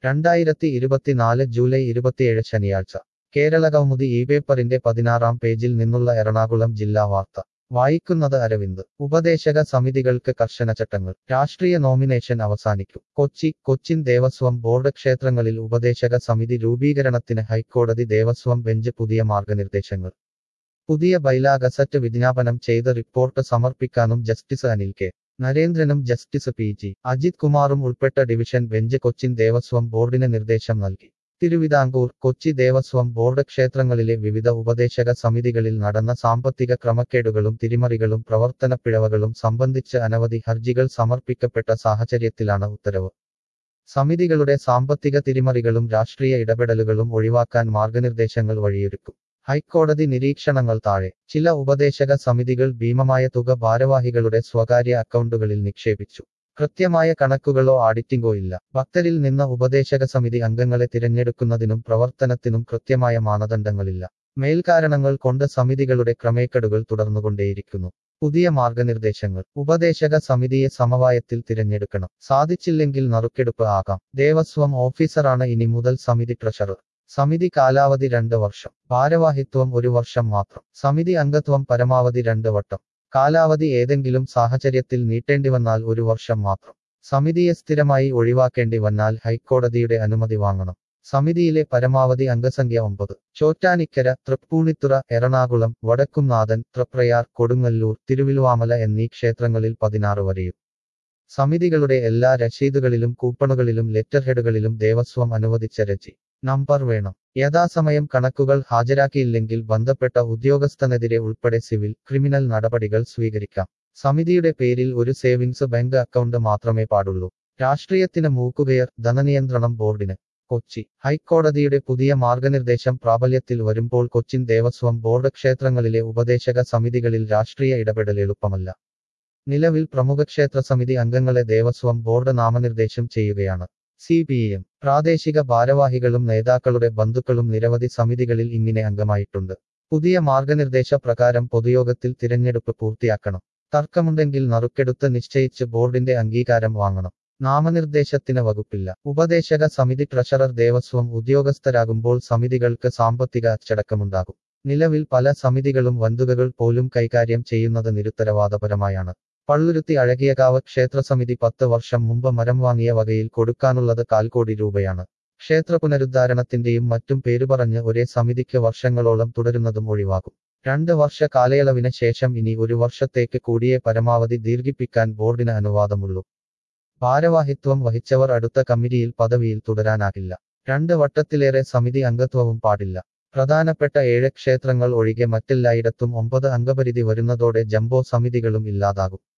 രണ്ടായിരത്തി ഇരുപത്തിനാല് ജൂലൈ ഇരുപത്തിയേഴ് ശനിയാഴ്ച കേരള കൗമുദി ഈ പേപ്പറിന്റെ പതിനാറാം പേജിൽ നിന്നുള്ള എറണാകുളം ജില്ലാ വാർത്ത വായിക്കുന്നത് അരവിന്ദ് ഉപദേശക സമിതികൾക്ക് കർശന ചട്ടങ്ങൾ രാഷ്ട്രീയ നോമിനേഷൻ അവസാനിക്കും കൊച്ചി കൊച്ചിൻ ദേവസ്വം ബോർഡ് ക്ഷേത്രങ്ങളിൽ ഉപദേശക സമിതി രൂപീകരണത്തിന് ഹൈക്കോടതി ദേവസ്വം ബെഞ്ച് പുതിയ മാർഗനിർദ്ദേശങ്ങൾ പുതിയ ബൈലാ ഗസറ്റ് വിജ്ഞാപനം ചെയ്ത് റിപ്പോർട്ട് സമർപ്പിക്കാനും ജസ്റ്റിസ് അനിൽ കെ നരേന്ദ്രനും ജസ്റ്റിസ് പി ജി അജിത് കുമാറും ഉൾപ്പെട്ട ഡിവിഷൻ ബെഞ്ച് കൊച്ചിൻ ദേവസ്വം ബോർഡിന് നിർദ്ദേശം നൽകി തിരുവിതാംകൂർ കൊച്ചി ദേവസ്വം ബോർഡ് ക്ഷേത്രങ്ങളിലെ വിവിധ ഉപദേശക സമിതികളിൽ നടന്ന സാമ്പത്തിക ക്രമക്കേടുകളും തിരിമറികളും പ്രവർത്തനപ്പിഴവുകളും സംബന്ധിച്ച് അനവധി ഹർജികൾ സമർപ്പിക്കപ്പെട്ട സാഹചര്യത്തിലാണ് ഉത്തരവ് സമിതികളുടെ സാമ്പത്തിക തിരിമറികളും രാഷ്ട്രീയ ഇടപെടലുകളും ഒഴിവാക്കാൻ മാർഗനിർദ്ദേശങ്ങൾ വഴിയൊരുക്കും ഹൈക്കോടതി നിരീക്ഷണങ്ങൾ താഴെ ചില ഉപദേശക സമിതികൾ ഭീമമായ തുക ഭാരവാഹികളുടെ സ്വകാര്യ അക്കൗണ്ടുകളിൽ നിക്ഷേപിച്ചു കൃത്യമായ കണക്കുകളോ ആഡിറ്റിംഗോ ഇല്ല ഭക്തരിൽ നിന്ന് ഉപദേശക സമിതി അംഗങ്ങളെ തിരഞ്ഞെടുക്കുന്നതിനും പ്രവർത്തനത്തിനും കൃത്യമായ മാനദണ്ഡങ്ങളില്ല മേൽക്കാരണങ്ങൾ കൊണ്ട് സമിതികളുടെ ക്രമേക്കടുകൾ തുടർന്നുകൊണ്ടേയിരിക്കുന്നു പുതിയ മാർഗനിർദ്ദേശങ്ങൾ ഉപദേശക സമിതിയെ സമവായത്തിൽ തിരഞ്ഞെടുക്കണം സാധിച്ചില്ലെങ്കിൽ നറുക്കെടുപ്പ് ആകാം ദേവസ്വം ഓഫീസറാണ് ഇനി മുതൽ സമിതി ട്രഷറർ സമിതി കാലാവധി രണ്ട് വർഷം ഭാരവാഹിത്വം ഒരു വർഷം മാത്രം സമിതി അംഗത്വം പരമാവധി രണ്ട് വട്ടം കാലാവധി ഏതെങ്കിലും സാഹചര്യത്തിൽ നീട്ടേണ്ടി വന്നാൽ ഒരു വർഷം മാത്രം സമിതിയെ സ്ഥിരമായി ഒഴിവാക്കേണ്ടി വന്നാൽ ഹൈക്കോടതിയുടെ അനുമതി വാങ്ങണം സമിതിയിലെ പരമാവധി അംഗസംഖ്യ ഒമ്പത് ചോറ്റാനിക്കര തൃപ്പൂണിത്തുറ എറണാകുളം വടക്കുംനാഥൻ തൃപ്രയാർ കൊടുങ്ങല്ലൂർ തിരുവിലുവാമല എന്നീ ക്ഷേത്രങ്ങളിൽ പതിനാറ് വരെയും സമിതികളുടെ എല്ലാ രശീതുകളിലും കൂപ്പണുകളിലും ലെറ്റർ ഹെഡുകളിലും ദേവസ്വം അനുവദിച്ച രചി നമ്പർ വേണം യഥാസമയം കണക്കുകൾ ഹാജരാക്കിയില്ലെങ്കിൽ ബന്ധപ്പെട്ട ഉദ്യോഗസ്ഥനെതിരെ ഉൾപ്പെടെ സിവിൽ ക്രിമിനൽ നടപടികൾ സ്വീകരിക്കാം സമിതിയുടെ പേരിൽ ഒരു സേവിങ്സ് ബാങ്ക് അക്കൗണ്ട് മാത്രമേ പാടുള്ളൂ രാഷ്ട്രീയത്തിന് മൂക്കുകയർ ധനനിയന്ത്രണം ബോർഡിന് കൊച്ചി ഹൈക്കോടതിയുടെ പുതിയ മാർഗനിർദ്ദേശം പ്രാബല്യത്തിൽ വരുമ്പോൾ കൊച്ചിൻ ദേവസ്വം ബോർഡ് ക്ഷേത്രങ്ങളിലെ ഉപദേശക സമിതികളിൽ രാഷ്ട്രീയ ഇടപെടൽ എളുപ്പമല്ല നിലവിൽ പ്രമുഖ ക്ഷേത്ര സമിതി അംഗങ്ങളെ ദേവസ്വം ബോർഡ് നാമനിർദ്ദേശം ചെയ്യുകയാണ് സി പി എം പ്രാദേശിക ഭാരവാഹികളും നേതാക്കളുടെ ബന്ധുക്കളും നിരവധി സമിതികളിൽ ഇങ്ങനെ അംഗമായിട്ടുണ്ട് പുതിയ മാർഗനിർദ്ദേശ പ്രകാരം പൊതുയോഗത്തിൽ തിരഞ്ഞെടുപ്പ് പൂർത്തിയാക്കണം തർക്കമുണ്ടെങ്കിൽ നറുക്കെടുത്ത് നിശ്ചയിച്ച് ബോർഡിന്റെ അംഗീകാരം വാങ്ങണം നാമനിർദ്ദേശത്തിന് വകുപ്പില്ല ഉപദേശക സമിതി ട്രഷറർ ദേവസ്വം ഉദ്യോഗസ്ഥരാകുമ്പോൾ സമിതികൾക്ക് സാമ്പത്തിക അച്ചടക്കമുണ്ടാകും നിലവിൽ പല സമിതികളും വന്തുകകൾ പോലും കൈകാര്യം ചെയ്യുന്നത് നിരുത്തരവാദപരമായാണ് പള്ളുരുത്തി അഴകിയകാവ് ക്ഷേത്രസമിതി പത്ത് വർഷം മുമ്പ് മരം വാങ്ങിയ വകയിൽ കൊടുക്കാനുള്ളത് കാൽക്കോടി രൂപയാണ് ക്ഷേത്ര പുനരുദ്ധാരണത്തിന്റെയും മറ്റും പേരുപറഞ്ഞ് ഒരേ സമിതിക്ക് വർഷങ്ങളോളം തുടരുന്നതും ഒഴിവാകും രണ്ട് വർഷ കാലയളവിന് ശേഷം ഇനി ഒരു വർഷത്തേക്ക് കൂടിയേ പരമാവധി ദീർഘിപ്പിക്കാൻ ബോർഡിന് അനുവാദമുള്ളൂ ഭാരവാഹിത്വം വഹിച്ചവർ അടുത്ത കമ്മിറ്റിയിൽ പദവിയിൽ തുടരാനാകില്ല രണ്ട് വട്ടത്തിലേറെ സമിതി അംഗത്വവും പാടില്ല പ്രധാനപ്പെട്ട ഏഴ് ക്ഷേത്രങ്ങൾ ഒഴികെ മറ്റെല്ലായിടത്തും ഒമ്പത് അംഗപരിധി വരുന്നതോടെ ജംബോ സമിതികളും ഇല്ലാതാകും